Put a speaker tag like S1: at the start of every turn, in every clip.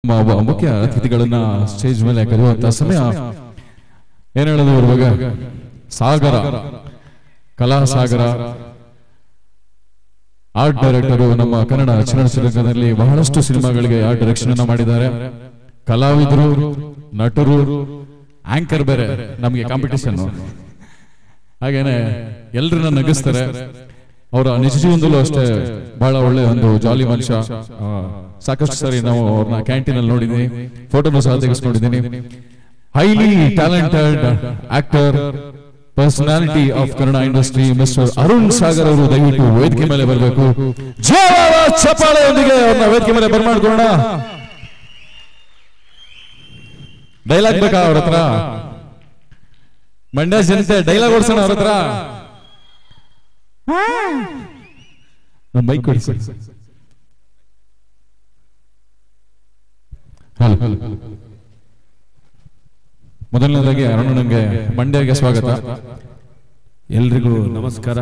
S1: ನಮ್ಮ ಒಬ್ಬ ಮುಖ್ಯ ಅತಿಥಿಗಳನ್ನ ಸ್ಟೇಜ್ ಮೇಲೆ ಕರೆಯುವಂತ ಸಮಯ ಏನ್ ಹೇಳೋದು ಇವಾಗ ಸಾಗರ ಕಲಾ ಸಾಗರ ಆರ್ಟ್ ಡೈರೆಕ್ಟರು ನಮ್ಮ ಕನ್ನಡ ಚಲನಚಿತ್ರರಂಗದಲ್ಲಿ ಬಹಳಷ್ಟು ಸಿನಿಮಾಗಳಿಗೆ ಆರ್ಟ್ ಡೈರೆಕ್ಷನ್ ಅನ್ನ ಮಾಡಿದ್ದಾರೆ ಕಲಾವಿದರು ನಟರು ಆಂಕರ್ ಬೇರೆ ನಮಗೆ ಕಾಂಪಿಟಿಷನ್ ಹಾಗೇನೆ ಎಲ್ಲರನ್ನ ನಗಿಸ್ತಾರೆ ಅವರ ನಿಜ ಜೀವನದಲ್ಲೂ ಅಷ್ಟೇ ಬಹಳ ಒಳ್ಳೆ ಒಂದು ಜಾಲಿ ಮನುಷ್ಯ ಆ, ಸಾಕಷ್ಟು ಸಾರಿ ನಾವು ಅವ್ರನ್ನ ಕ್ಯಾಂಟೀನ್ ಅಲ್ಲಿ ನೋಡಿದೀನಿ ಫೋಟೋನು ಸಹ ತೆಗೆಸ್ಕೊಂಡಿದ್ದೀನಿ highly talented actor personality of Kannada industry mister Arun Sagar ಅವರು ದಯವಿಟ್ಟು ವೇದಿಕೆ ಮೇಲೆ ಬರಬೇಕು ಜೋರಾದ ಚಪ್ಪಾಳೆಯೊಂದಿಗೆ ಅವ್ರನ್ನ ವೇದಿಕೆ ಮೇಲೆ ಬರ್ಮಾಡ್ಕೊಳ್ಳೋಣ ಡೈಲಾಗ್ ಬೇಕಾ ಅವ್ರ ಹತ್ರ ಮಂಡ್ಯ ಜನತೆ ಡೈಲಾಗ್ ಓಡಿಸೋಣ ಅವ್ರ ಹತ್ರ ನಮ್ಮ ಬೈಕ್ ಕೊಡಿಸಿ ಹಲೋ ಮೊದಲನೇದಾಗಿ ಅರುಣನಿಗೆ ಮಂಡ್ಯಗೆ ಸ್ವಾಗತ
S2: ಎಲ್ರಿಗೂ ನಮಸ್ಕಾರ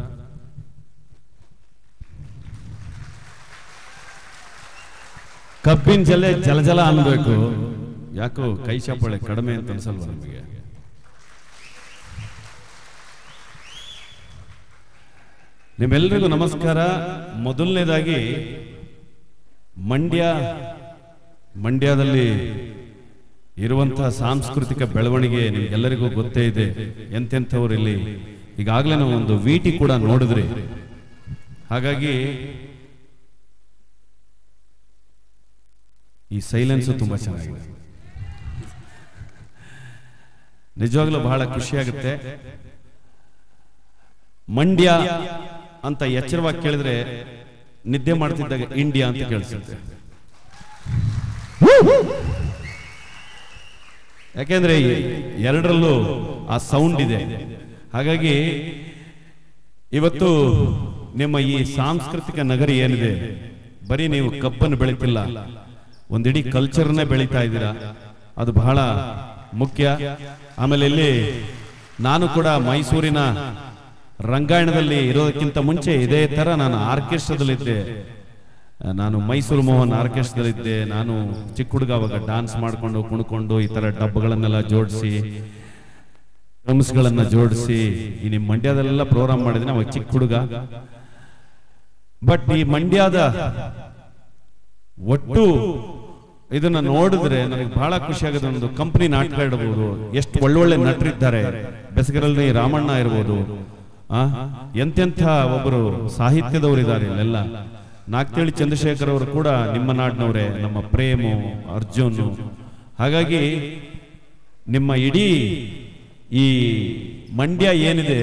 S2: ಕಬ್ಬಿನ ಜಲೆ ಜಲಜಲ ಅನ್ಬೇಕು ಯಾಕೋ ಕೈ ಚಪ್ಪಾಳೆ ಕಡಿಮೆ ಅಂತ ಅನ್ಸಲ್ವ ನಮಗೆ ನಿಮ್ಮೆಲ್ರಿಗೂ ನಮಸ್ಕಾರ ಮೊದಲನೇದಾಗಿ ಮಂಡ್ಯ ಮಂಡ್ಯದಲ್ಲಿ ಇರುವಂತಹ ಸಾಂಸ್ಕೃತಿಕ ಬೆಳವಣಿಗೆ ನಿಮ್ಗೆಲ್ಲರಿಗೂ ಗೊತ್ತೇ ಇದೆ ಎಂತೆಂಥವ್ರು ಇಲ್ಲಿ ಈಗಾಗಲೇ ನಾವು ಒಂದು ವಿಟಿ ಕೂಡ ನೋಡಿದ್ರಿ ಹಾಗಾಗಿ ಈ ಸೈಲೆನ್ಸ್ ತುಂಬಾ ಚೆನ್ನಾಗಿದೆ ನಿಜವಾಗ್ಲೂ ಬಹಳ ಖುಷಿಯಾಗುತ್ತೆ ಮಂಡ್ಯ ಅಂತ ಎಚ್ಚರವಾಗಿ ಕೇಳಿದ್ರೆ ನಿದ್ದೆ ಮಾಡ್ತಿದ್ದಾಗ ಇಂಡಿಯಾ ಅಂತ ಕೇಳಿಸುತ್ತೆ ಯಾಕೆಂದ್ರೆ ಈ ಎರಡರಲ್ಲೂ ಆ ಸೌಂಡ್ ಇದೆ ಹಾಗಾಗಿ ಇವತ್ತು ನಿಮ್ಮ ಈ ಸಾಂಸ್ಕೃತಿಕ ನಗರಿ ಏನಿದೆ ಬರೀ ನೀವು ಕಬ್ಬನ್ನು ಬೆಳಿತಿಲ್ಲ ಒಂದಿಡೀ ಕಲ್ಚರ್ನೇ ಬೆಳೀತಾ ಇದ್ದೀರಾ ಅದು ಬಹಳ ಮುಖ್ಯ ಆಮೇಲೆ ಇಲ್ಲಿ ನಾನು ಕೂಡ ಮೈಸೂರಿನ ರಂಗಾಯಣದಲ್ಲಿ ಇರೋದಕ್ಕಿಂತ ಮುಂಚೆ ಇದೇ ತರ ನಾನು ಆರ್ಕೆಸ್ಟ್ರಾದಲ್ಲಿದ್ದೆ ನಾನು ಮೈಸೂರು ಮೋಹನ್ ಆರ್ಕೆಸ್ಟ್ರಾದಲ್ಲಿದ್ದೆ ನಾನು ಚಿಕ್ಕ ಹುಡುಗ ಅವಾಗ ಡಾನ್ಸ್ ಮಾಡ್ಕೊಂಡು ಕುಣ್ಕೊಂಡು ಈ ತರ ಡಬ್ಬಗಳನ್ನೆಲ್ಲ ಜೋಡಿಸಿ ಡ್ರಮ್ಸ್ಗಳನ್ನ ಜೋಡಿಸಿ ಈ ನಿಮ್ಮ ಮಂಡ್ಯದಲ್ಲೆಲ್ಲ ಪ್ರೋಗ್ರಾಮ್ ಮಾಡಿದ್ರೆ ಅವಾಗ ಚಿಕ್ಕ ಹುಡುಗ ಬಟ್ ಈ ಮಂಡ್ಯದ ಒಟ್ಟು ಇದನ್ನ ನೋಡಿದ್ರೆ ನನಗೆ ಬಹಳ ಖುಷಿ ಆಗುತ್ತೆ ಒಂದು ಕಂಪನಿ ನಾಟಕ ಇಡಬಹುದು ಎಷ್ಟು ಒಳ್ಳೊಳ್ಳೆ ನಟರಿದ್ದಾರೆ ಬೆಸಗರಲ್ಲಿ ರಾಮಣ್ಣ ಇರ್ಬೋದು ಆ ಎಂತೆಂಥ ಒಬ್ಬರು ಸಾಹಿತ್ಯದವರು ಇದ್ದಾರೆ ಇಲ್ಲೆಲ್ಲ ನಾಗ್ತೇಳಿ ಚಂದ್ರಶೇಖರ್ ಅವರು ಕೂಡ ನಿಮ್ಮ ನಾಡಿನವರೇ ನಮ್ಮ ಪ್ರೇಮು ಅರ್ಜುನ್ ಹಾಗಾಗಿ ನಿಮ್ಮ ಇಡೀ ಈ ಮಂಡ್ಯ ಏನಿದೆ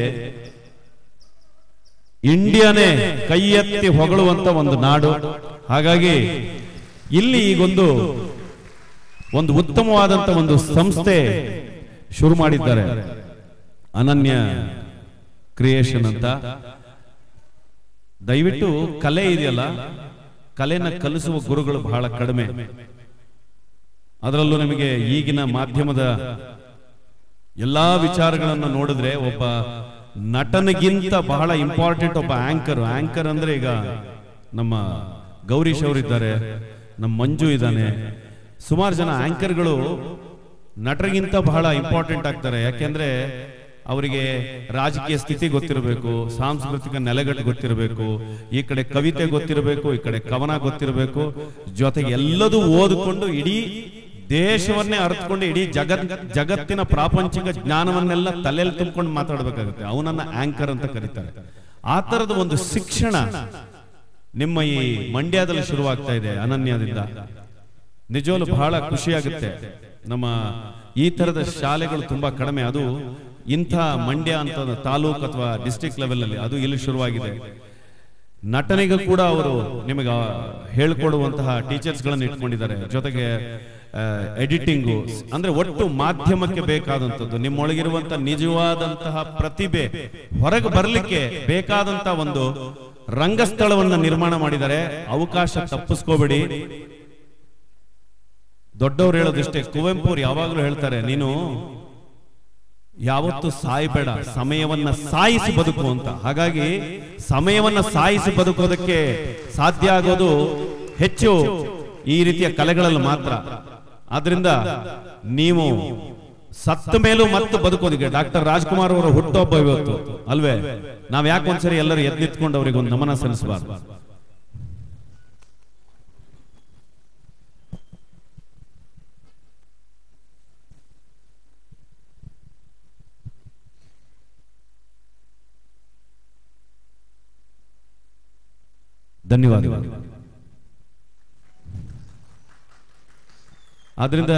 S2: ಇಂಡಿಯಾನೇ ಕೈ ಎತ್ತಿ ಹೊಗಳುವಂತ ಒಂದು ನಾಡು ಹಾಗಾಗಿ ಇಲ್ಲಿ ಈಗೊಂದು ಒಂದು ಉತ್ತಮವಾದಂತ ಒಂದು ಸಂಸ್ಥೆ ಶುರು ಮಾಡಿದ್ದಾರೆ ಅನನ್ಯ ಕ್ರಿಯೇಷನ್ ಅಂತ ದಯವಿಟ್ಟು ಕಲೆ ಇದೆಯಲ್ಲ ಕಲೆನ ಕಲಿಸುವ ಗುರುಗಳು ಬಹಳ ಕಡಿಮೆ ಅದರಲ್ಲೂ ನಿಮಗೆ ಈಗಿನ ಮಾಧ್ಯಮದ ಎಲ್ಲಾ ವಿಚಾರಗಳನ್ನು ನೋಡಿದ್ರೆ ಒಬ್ಬ ನಟನಿಗಿಂತ ಬಹಳ ಇಂಪಾರ್ಟೆಂಟ್ ಒಬ್ಬ ಆಂಕರ್ ಆಂಕರ್ ಅಂದ್ರೆ ಈಗ ನಮ್ಮ ಗೌರೀಶ್ ಅವರಿದ್ದಾರೆ ನಮ್ಮ ಮಂಜು ಇದ್ದಾನೆ ಸುಮಾರು ಜನ ಆಂಕರ್ಗಳು ನಟರಿಗಿಂತ ಬಹಳ ಇಂಪಾರ್ಟೆಂಟ್ ಆಗ್ತಾರೆ ಯಾಕೆಂದ್ರೆ ಅವರಿಗೆ ರಾಜಕೀಯ ಸ್ಥಿತಿ ಗೊತ್ತಿರಬೇಕು ಸಾಂಸ್ಕೃತಿಕ ನೆಲೆಗಟ್ಟು ಗೊತ್ತಿರಬೇಕು ಈ ಕಡೆ ಕವಿತೆ ಗೊತ್ತಿರಬೇಕು ಈ ಕಡೆ ಕವನ ಗೊತ್ತಿರಬೇಕು ಜೊತೆಗೆ ಎಲ್ಲದೂ ಓದಿಕೊಂಡು ಇಡೀ ದೇಶವನ್ನೇ ಅರ್ಥಕೊಂಡು ಇಡೀ ಜಗತ್ ಜಗತ್ತಿನ ಪ್ರಾಪಂಚಿಕ ಜ್ಞಾನವನ್ನೆಲ್ಲ ತಲೆಯಲ್ಲಿ ತುಂಬಿಕೊಂಡು ಮಾತಾಡಬೇಕಾಗುತ್ತೆ ಅವನನ್ನ ಆಂಕರ್ ಅಂತ ಕರೀತಾರೆ ಆ ತರದ ಒಂದು ಶಿಕ್ಷಣ ನಿಮ್ಮ ಈ ಮಂಡ್ಯದಲ್ಲಿ ಶುರುವಾಗ್ತಾ ಇದೆ ಅನನ್ಯದಿಂದ ನಿಜವಲ್ಲೂ ಬಹಳ ಖುಷಿಯಾಗುತ್ತೆ ನಮ್ಮ ಈ ತರದ ಶಾಲೆಗಳು ತುಂಬಾ ಕಡಿಮೆ ಅದು ಇಂಥ ಮಂಡ್ಯ ಅಂತ ತಾಲೂಕು ಅಥವಾ ಡಿಸ್ಟ್ರಿಕ್ಟ್ ಲೆವೆಲ್ ಅಲ್ಲಿ ಅದು ಇಲ್ಲಿ ಶುರುವಾಗಿದೆ ನಟನೆಗೂ ಕೂಡ ಅವರು ನಿಮಗೆ ಹೇಳ್ಕೊಡುವಂತಹ ಟೀಚರ್ಸ್ ಗಳನ್ನ ಇಟ್ಕೊಂಡಿದ್ದಾರೆ ಜೊತೆಗೆ ಎಡಿಟಿಂಗು ಅಂದ್ರೆ ಒಟ್ಟು ಮಾಧ್ಯಮಕ್ಕೆ ಬೇಕಾದಂಥದ್ದು ನಿಮ್ಮೊಳಗಿರುವಂತಹ ನಿಜವಾದಂತಹ ಪ್ರತಿಭೆ ಹೊರಗೆ ಬರಲಿಕ್ಕೆ ಬೇಕಾದಂತ ಒಂದು ರಂಗಸ್ಥಳವನ್ನ ನಿರ್ಮಾಣ ಮಾಡಿದ್ದಾರೆ ಅವಕಾಶ ತಪ್ಪಿಸ್ಕೋಬೇಡಿ ದೊಡ್ಡವರು ಹೇಳೋದಿಷ್ಟೇ ಕುವೆಂಪು ಅವ್ರು ಯಾವಾಗಲೂ ಹೇಳ್ತಾರೆ ನೀನು ಯಾವತ್ತು ಸಾಯಬೇಡ ಸಮಯವನ್ನ ಸಾಯಿಸಿ ಬದುಕು ಅಂತ ಹಾಗಾಗಿ ಸಮಯವನ್ನ ಸಾಯಿಸಿ ಬದುಕೋದಕ್ಕೆ ಸಾಧ್ಯ ಆಗೋದು ಹೆಚ್ಚು ಈ ರೀತಿಯ ಕಲೆಗಳಲ್ಲಿ ಮಾತ್ರ ಆದ್ರಿಂದ ನೀವು ಸತ್ತ ಮೇಲೂ ಮತ್ತೆ ಬದುಕೋದಿಗೆ ಡಾಕ್ಟರ್ ರಾಜ್ಕುಮಾರ್ ಅವರ ಹುಟ್ಟುಹಬ್ಬ ಇವತ್ತು ಅಲ್ವೇ ನಾವ್ ಯಾಕೆ ಒಂದ್ಸರಿ ಎಲ್ಲರೂ ಎದ್ದು ನಿಂತ್ಕೊಂಡು ಅವರಿಗೆ ಒಂದು ನಮನ ಸಲ್ಲಿಸಬಾರ್ದು ಧನ್ಯವಾದಗಳು ಆದ್ರಿಂದ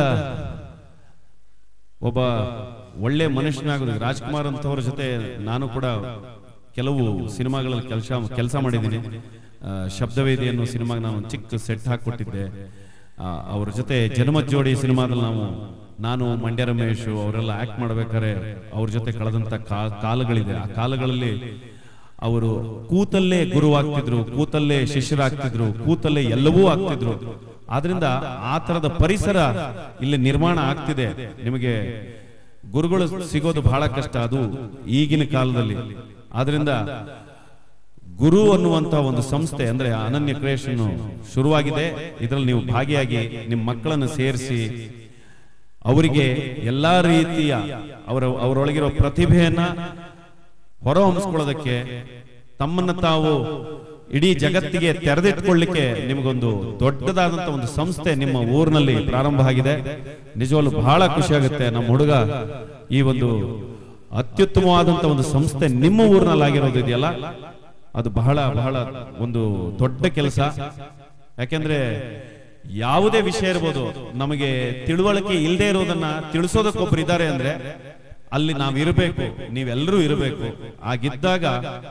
S2: ಒಬ್ಬ ಒಳ್ಳೆ ಮನುಷ್ಯನಾಗೋದು ರಾಜ್ಕುಮಾರ್ ಅಂತವ್ರ ಜೊತೆ ನಾನು ಕೂಡ ಕೆಲವು ಸಿನಿಮಾಗಳಲ್ಲಿ ಕೆಲಸ ಕೆಲಸ ಮಾಡಿದ್ದೀನಿ ಆ, ಶಬ್ದವೇದಿ ಅನ್ನೋ ಸಿನಿಮಾಗೆ ನಾನು ಒಂದು ಚಿಕ್ಕ ಸೆಟ್ ಹಾಕೊಟ್ಟಿದ್ದೆ ಆ, ಅವ್ರ ಜೊತೆ ಜನ್ಮ ಜೋಡಿ ಸಿನಿಮಾದಲ್ಲಿ ನಾವು ನಾನು ಮಂಡ್ಯ ರಮೇಶ್ ಅವರೆಲ್ಲ ಆಕ್ಟ್ ಮಾಡ್ಬೇಕಾದ್ರೆ ಅವ್ರ ಜೊತೆ ಕಳೆದಂತ ಕಾ- ಕಾಲಗಳಿದೆ ಆ ಕಾಲಗಳಲ್ಲಿ ಅವರು ಕೂತಲ್ಲೇ ಗುರುವಾಗ್ತಿದ್ರು ಕೂತಲ್ಲೇ ಶಿಷ್ಯರಾಗ್ತಿದ್ರು ಕೂತಲ್ಲೇ ಎಲ್ಲವೂ ಆಗ್ತಿದ್ರು ಆದ್ರಿಂದ ಆ ತರದ ಪರಿಸರ ಇಲ್ಲಿ ನಿರ್ಮಾಣ ಆಗ್ತಿದೆ ನಿಮಗೆ ಗುರುಗಳು ಸಿಗೋದು ಬಹಳ ಕಷ್ಟ ಅದು ಈಗಿನ ಕಾಲದಲ್ಲಿ ಆದ್ರಿಂದ ಗುರು ಅನ್ನುವಂತ ಒಂದು ಸಂಸ್ಥೆ ಅಂದ್ರೆ ಅನನ್ಯ ಕ್ರಿಯೇಷನ್ ಶುರುವಾಗಿದೆ ಇದರಲ್ಲಿ ನೀವು ಭಾಗಿಯಾಗಿ ನಿಮ್ಮ ಮಕ್ಕಳನ್ನು ಸೇರಿಸಿ ಅವರಿಗೆ ಎಲ್ಲಾ ರೀತಿಯ ಅವರ ಅವರೊಳಗಿರೋ ಪ್ರತಿಭೆಯನ್ನ ಹೊರಹೊಮ್ಮಿಸ್ಕೊಳ್ಳೋದಕ್ಕೆ ತಮ್ಮನ್ನ ತಾವು ಇಡೀ ಜಗತ್ತಿಗೆ ತೆರೆದಿಟ್ಕೊಳ್ಳಿಕ್ಕೆ ನಿಮಗೊಂದು ದೊಡ್ಡದಾದಂತ ಒಂದು ಸಂಸ್ಥೆ ನಿಮ್ಮ ಊರಿನಲ್ಲಿ ಪ್ರಾರಂಭ ಆಗಿದೆ ನಿಜವಾಗ್ಲೂ ಬಹಳ ಖುಷಿ ಆಗುತ್ತೆ ನಮ್ಮ ಹುಡುಗ ಈ ಒಂದು ಅತ್ಯುತ್ತಮವಾದಂತ ಒಂದು ಸಂಸ್ಥೆ ನಿಮ್ಮ ಊರಿನಲ್ಲಿ ಆಗಿರೋದು ಇದೆಯಲ್ಲ ಅದು ಬಹಳ ಬಹಳ ಒಂದು ದೊಡ್ಡ ಕೆಲಸ ಯಾಕೆಂದ್ರೆ ಯಾವುದೇ ವಿಷಯ ಇರ್ಬೋದು ನಮಗೆ ತಿಳುವಳಿಕೆ ಇಲ್ಲದೆ ಇರೋದನ್ನ ತಿಳಿಸೋದಕ್ಕೊಬ್ರು ಇದ್ದಾರೆ ಅಂದ್ರೆ ಅಲ್ಲಿ ನಾವ್ ಇರಬೇಕು ನೀವೆಲ್ಲರೂ ಇರಬೇಕು ಆಗಿದ್ದಾಗ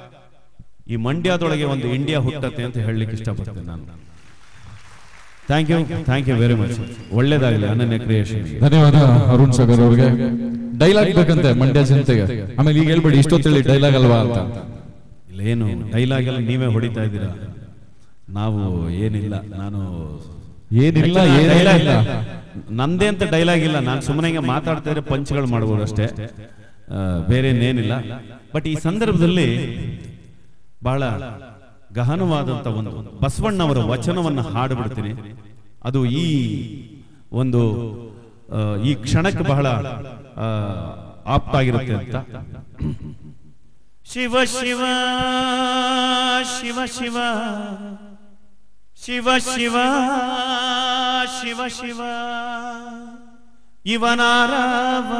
S2: ಈ ಮಂಡ್ಯದೊಳಗೆ ಒಂದು ಇಂಡಿಯಾ ಹುಟ್ಟತ್ತೆ ಅಂತ ಹೇಳಲಿಕ್ಕೆ ಇಷ್ಟಪಡ್ತೇನೆ ನಾನು thank you thank you very much ಒಳ್ಳೇದಾಗಲಿ ಅನನ್ಯ ಕ್ರಿಯೇಷನ್
S1: ಧನ್ಯವಾದ ಅರುಣ್ ಸಾಗರ್ ಅವ್ರಿಗೆ ಡೈಲಾಗ್ ಬೇಕಂತೆ ಮಂಡ್ಯ ಜನತೆಗೆ ಆಮೇಲೆ ಈಗ ಹೇಳ್ಬೇಡಿ ಇಷ್ಟೊತ್ತೇಳಿ ಡೈಲಾಗ್ ಅಲ್ವಾ ಅಂತ
S2: ಇಲ್ಲ ಏನು ಡೈಲಾಗ್ ಎಲ್ಲ ನೀವೇ ಹೊಡಿತಾ ಇದ್ದೀರಾ ನಾವು ಏನಿಲ್ಲ ನಾನು
S1: ಏನಿಲ್ಲ
S2: Actually,
S1: ಏನಿಲ್ಲ
S2: dialogue
S1: ಇಲ್ಲ
S2: ನಂದೇ ಅಂತ ಡೈಲಾಗ್ ಇಲ್ಲ ನಾನು ಸುಮ್ಮನೆ ಹಿಂಗೆ ಮಾತಾಡ್ತಾ ಇದ್ರೆ ಪಂಚ್ಗಳು ಮಾಡ್ಬೋದು ಅಷ್ಟೇ ಆ, ಬೇರೆ ಏನಿಲ್ಲ ಬಟ್ ಈ ಸಂದರ್ಭದಲ್ಲಿ ಬಹಳ ಗಹನವಾದಂತ ಒಂದು ಬಸವಣ್ಣವರ ವಚನವನ್ನು ಹಾಡುಬಿಡ್ತೀನಿ ಅದು ಈ ಒಂದು ಆ, ಈ ಕ್ಷಣಕ್ಕೆ ಬಹಳ ಆ, ಆಪ್ತಾಗಿರುತ್ತೆ ಅಂತ ಶಿವ ಶಿವ ಶಿವ ಶಿವ ಶಿವ ಶಿವ ಶಿವ ಶಿವ ಇವನಾರವ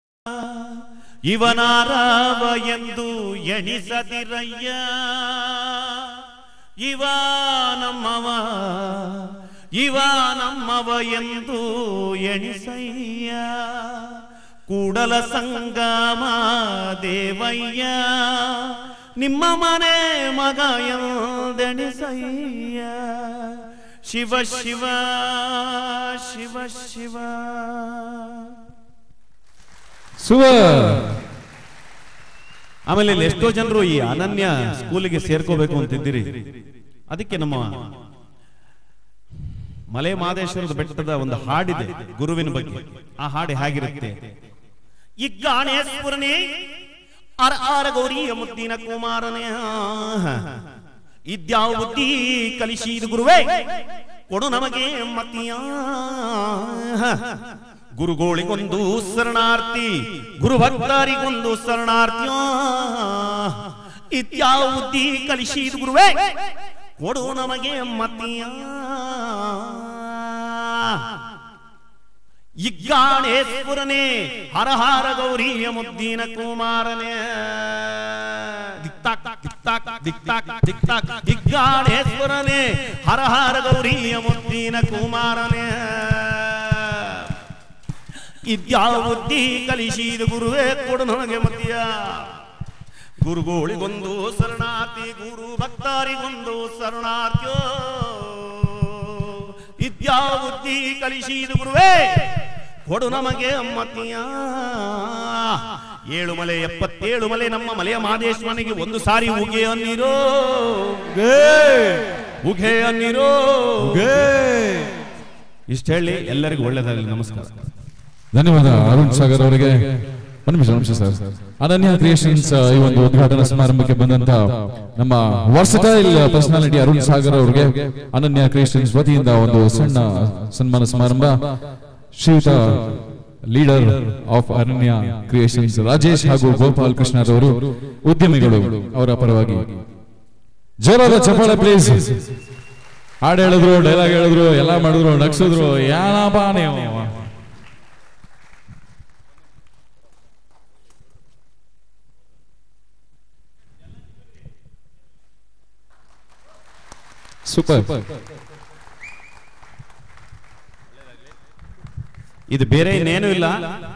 S2: ಇವನಾರವ ಎಂದು ಎಣಿಸದಿರಯ್ಯ ಇವ ನಮ್ಮವ ಇವ ನಮ್ಮವ ಎಂದು ಎಣಿಸಯ್ಯ ಕೂಡಲ ಸಂಗಮ ದೇವಯ್ಯ ನಿಮ್ಮ ಮನೆ ಮಗ ಎಂದೆಣಿಸಯ್ಯ ಶಿವ ಶಿವ ಶಿವ ಶಿವ
S1: ಸುವ
S2: ಆಮೇಲೆ ಇಲ್ಲಿ ಎಷ್ಟೋ ಜನರು ಈ ಅನನ್ಯ ಸ್ಕೂಲಿಗೆ ಸೇರ್ಕೋಬೇಕು ಅಂತಿದ್ದೀರಿ ಅದಕ್ಕೆ ನಮ್ಮ ಮಲೆ ಮಹದೇಶ್ವರದ ಬೆಟ್ಟದ ಒಂದು ಹಾಡಿದೆ ಗುರುವಿನ ಬಗ್ಗೆ ಆ ಹಾಡು ಹೇಗಿರುತ್ತೆ ಇಗ್ಗಾಣೇಶ್ವರನೇ ಅರ ಆರ ಗೌರಿಯ ಮುದ್ದಿನ ಕುಮಾರನೇ ಇದ್ಯಾವ ಬುದ್ಧಿ ಕಲಿಸಿದ ಗುರುವೇ ಕೊಡು ನಮಗೆ ಮತಿಯ ಗುರುಗಳಿಗೊಂದು ಶರಣಾರ್ಥಿ ಗುರು ಭಕ್ತರಿಗೊಂದು ಶರಣಾರ್ಥಿಯ ಇದ್ಯಾವ ಬುದ್ಧಿ ಕಲಿಸಿದ ಗುರುವೇ ಕೊಡು ನಮಗೆ ಮತಿಯ ಇಗ್ಗಾಣೇಶ್ವರನೇ ಹರಹಾರ ಗೌರಿಯ ಮುದ್ದಿನ ಕುಮಾರನೇ ದಿಕ್ತಾಕ್ ದಿಕ್ತಾಕ್ ದಿಕ್ತಾಕ್ ದಿಕ್ತಾಕ್ ಇಗ್ಗಾಣೇಶ್ವರನೇ ಹರಹಾರ ಗೌರಿಯ ಮುದ್ದಿನ ಕುಮಾರನೇ ಇದ್ಯಾವ ಬುದ್ಧಿ ಕಲಿಸಿದ ಗುರುವೇ ಕೊಡು ನನಗೆ ಮತಿಯ ಗುರುಗಳಿಗೊಂದು ಶರಣಾರ್ಥಿ ಗುರು ಭಕ್ತರಿಗೊಂದು ಶರಣಾರ್ಥ್ಯೋ ಇದ್ಯಾವ ಬುದ್ಧಿ ಕಲಿಸಿದ ಗುರುವೇ ಕೊಡು ನಮಗೆ ಮತಿಯ ಏಳು ಮಲೆ ಎಪ್ಪತ್ತೇಳು ಮಲೆ ನಮ್ಮ ಮಲೆಯ ಮಹದೇಶ್ವರನಿಗೆ ಒಂದು ಸಾರಿ ಉಗೆ ಅನ್ನಿರೋ ಉಗೆ ಅನ್ನಿರೋ ಇಷ್ಟ ಹೇಳಿ ಎಲ್ಲರಿಗೂ ಒಳ್ಳೇದಾಗಲಿ ನಮಸ್ಕಾರ
S1: ಧನ್ಯವಾದ ಅರುಣ್ ಸಾಗರ್ ಅವರಿಗೆ ಒಂದು ನಿಮಿಷ ಒಂದು ನಿಮಿಷ ಸರ್ ಅನನ್ಯ ಕ್ರಿಯೇಷನ್ಸ್ ಈ ಒಂದು ಉದ್ಘಾಟನಾ ಸಮಾರಂಭಕ್ಕೆ ಬಂದಂತ ನಮ್ಮ ವರ್ಸಟೈಲ್ ಪರ್ಸನಾಲಿಟಿ ಅರುಣ್ ಸಾಗರ್ ಅವರಿಗೆ ಅನನ್ಯ ಕ್ರಿಯೇಷನ್ಸ್ ವತಿಯಿಂದ ಒಂದು ಸಣ್ಣ ಸನ್ಮಾನ ಸಮಾರಂಭ ಶ್ರೀಯುತ leader of Ananya creations Rajesh ಹಾಗೂ ಗೋಪಾಲ್ ಕೃಷ್ಣರವರು ಉದ್ಯಮಿಗಳು ಅವರ ಪರವಾಗಿ ಜೋರಾದ ಚಪ್ಪಾಳೆ ಪ್ಲೀಸ್ ಹಾಡು ಹೇಳಿದ್ರು ಡೈಲಾಗ್ ಹೇಳಿದ್ರು ಎಲ್ಲ ಮಾಡಿದ್ರು ನಗ್ಸಿದ್ರು ಏನಪ್ಪ ನೀವು ಸೂಪರ್
S2: ಇದು ಬೇರೆ ಇನ್ನೇನು ಇಲ್ಲ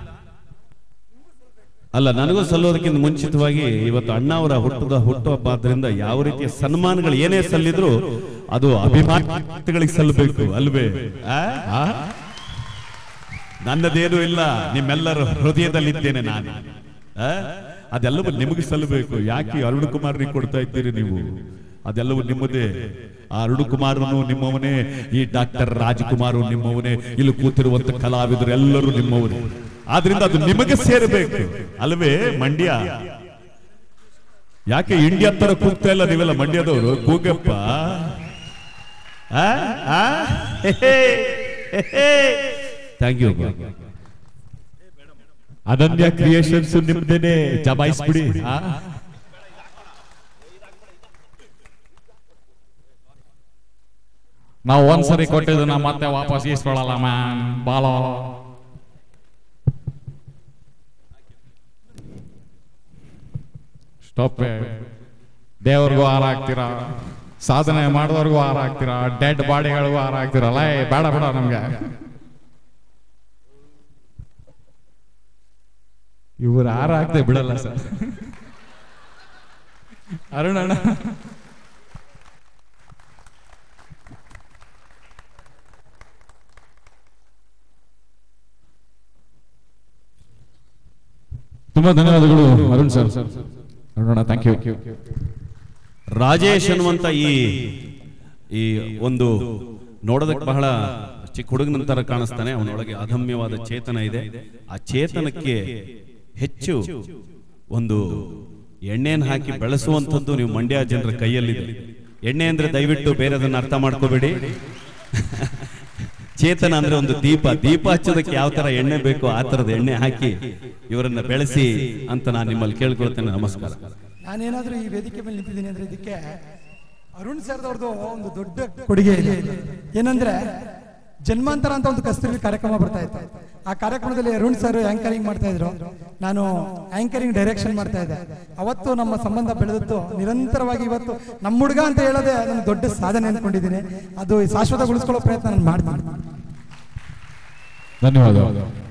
S2: ಅಲ್ಲ ನನಗೂ ಸಲ್ಲೋದಕ್ಕಿಂತ ಮುಂಚಿತವಾಗಿ ಇವತ್ತು ಅಣ್ಣ ಅವರ ಹುಟ್ಟದ ಹುಟ್ಟುಹಬ್ಬ ಆದ್ರಿಂದ ಯಾವ ರೀತಿಯ ಸನ್ಮಾನಗಳು ಏನೇ ಸಲ್ಲಿದ್ರು ಅದು ಅಭಿಮಾನಿಗಳಿಗೆ ಸಲ್ಲಬೇಕು ಅಲ್ವೇ ಆ? ಆ? ನನ್ನದೇನು ಇಲ್ಲ ನಿಮ್ಮೆಲ್ಲರ ಹೃದಯದಲ್ಲಿದ್ದೇನೆ ನಾನು ಆ? ಅದೆಲ್ಲವೂ ನಿಮಗೆ ಸಲ್ಲಬೇಕು ಯಾಕೆ ಅರುಣ್ ಕುಮಾರ್ರಿಗೆ ಕೊಡ್ತಾ ಇದ್ದೀರಿ ನೀವು ಅದೆಲ್ಲವೂ ನಿಮ್ಮದೇ ಆ ಅರುಣ್ ಕುಮಾರನು ನಿಮ್ಮವನೇ ಈ ಡಾಕ್ಟರ್ ರಾಜ್ಕುಮಾರ್ ನಿಮ್ಮವನೇ ಇಲ್ಲಿ ಕೂತಿರುವಂತ ಕಲಾವಿದರು ಎಲ್ಲರೂ ನಿಮ್ಮವರೇ ಆದ್ರಿಂದ ಅದು ನಿಮಗೆ ಸೇರಬೇಕು ಅಲ್ವೇ ಮಂಡ್ಯ ಯಾಕೆ ಇಂಡಿಯಾ ತರ ಕೂಗ್ತಾ ಇಲ್ಲ ನೀವೆಲ್ಲ ಮಂಡ್ಯದವರು ಕೂಗಪ್ಪ ಥ್ಯಾಂಕ್ ಯು ಅನನ್ಯ ಕ್ರಿಯೇಷನ್ಸ್ ನಿಮ್ದೇನೆ ಜಮಾಯಿಸ್ಬಿಡಿ ಆ?
S1: ನಾವು ಒಂದ್ಸರಿ ಕೊಟ್ಟಿದ್ದನ್ನ ಮತ್ತೆ ವಾಪಸ್ ಇಸ್ಕೊಳ್ಳಲ್ಲ ಮ್ಯಾನ್ ಬಾಲೋ ಸ್ಟಾಪ್ ದೇವ್ರಿಗೂ ಹಾರ ಹಾಕ್ತೀರಾ ಸಾಧನೆ ಮಾಡಿದವ್ರಿಗೂ ಹಾರ ಹಾಕ್ತೀರಾ ಡೆಡ್ ಬಾಡಿಗಳಿಗೂ ಹಾರ ಹಾಕ್ತೀರಲ್ಲ ಏ, ಬೇಡ ಬೇಡ ನಮ್ಗೆ ಇವ್ರು ಹಾರ ಹಾಕ್ದೆ ಬಿಡಲ್ಲ ಸರ್ ಅರುಣ್ ಅಣ್ಣ ತುಂಬಾ ಧನ್ಯವಾದಗಳು Arun sir Aruna thank you
S2: Rajesh ಅನ್ನುವಂತ ಈ ಈ ಒಂದು ನೋಡೋದಕ್ಕೆ ಬಹಳ ಚಿಕ್ಕ ಹುಡುಗನ ತರ ಕಾಣಿಸ್ತಾನೆ ಅವನೊಳಗೆ ಅದಮ್ಯವಾದ ಚೇತನ ಇದೆ ಆ ಚೇತನಕ್ಕೆ ಹೆಚ್ಚು ಒಂದು ಎಣ್ಣೆಯನ್ನು ಹಾಕಿ ಬೆಳೆಸುವಂಥದ್ದು ನೀವು ಮಂಡ್ಯ ಜನರ ಕೈಯಲ್ಲಿದೆ ಎಣ್ಣೆ ಅಂದ್ರೆ ದಯವಿಟ್ಟು ಬೇರೆದನ್ನ ಅರ್ಥ ಮಾಡ್ಕೋಬೇಡಿ ಚೇತನ ಅಂದ್ರೆ ಒಂದು ದೀಪ ದೀಪ ಹಚ್ಚೋದಕ್ಕೆ ಯಾವ ತರ ಎಣ್ಣೆ ಬೇಕು ಆ ತರದ ಎಣ್ಣೆ ಹಾಕಿ ಇವರನ್ನ ಬೆಳೆಸಿ ಅಂತ ನಾನು ನಿಮ್ಮಲ್ಲಿ ಕೇಳ್ಕೊಳ್ತೇನೆ ನಮಸ್ಕಾರ
S3: ನಾನೇನಾದ್ರೂ ಈ ವೇದಿಕೆ ಮೇಲೆ ನಿಂತಿದ್ದೀನಿ ಅಂದ್ರೆ ಇದಕ್ಕೆ ಅರುಣ್ ಸರ್ದವ್ರದ್ದು ಒಂದು ದೊಡ್ಡ ಕೊಡುಗೆ ಇದೆ ಏನಂದ್ರೆ ಜನ್ಮಾಂತರ ಅಂತ ಒಂದು ಕಸ್ತೂರಿ ಕಾರ್ಯಕ್ರಮ ಬರ್ತಾ ಇತ್ತು ಆ ಕಾರ್ಯಕ್ರಮದಲ್ಲಿ ಅರುಣ್ ಸರ್ ಆಂಕರಿಂಗ್ ಮಾಡ್ತಾ ಇದ್ರು ನಾನು ಆಂಕರಿಂಗ್ ಡೈರೆಕ್ಷನ್ ಮಾಡ್ತಾ ಇದ್ದೆ ಅವತ್ತು ನಮ್ಮ ಸಂಬಂಧ ಬೆಳೆದದ್ದು ನಿರಂತರವಾಗಿ ಇವತ್ತು ನಮ್ಮ ಹುಡುಗ ಅಂತ ಹೇಳೋದೇ ನನ್ನ ದೊಡ್ಡ ಸಾಧನೆ ಅನ್ಕೊಂಡಿದ್ದೀನಿ ಅದು ಶಾಶ್ವತಗೊಳಿಸ್ಕೊಳ್ಳೋ ಪ್ರಯತ್ನ ನಾನು ಮಾಡ್ತೀನಿ
S1: ಧನ್ಯವಾದ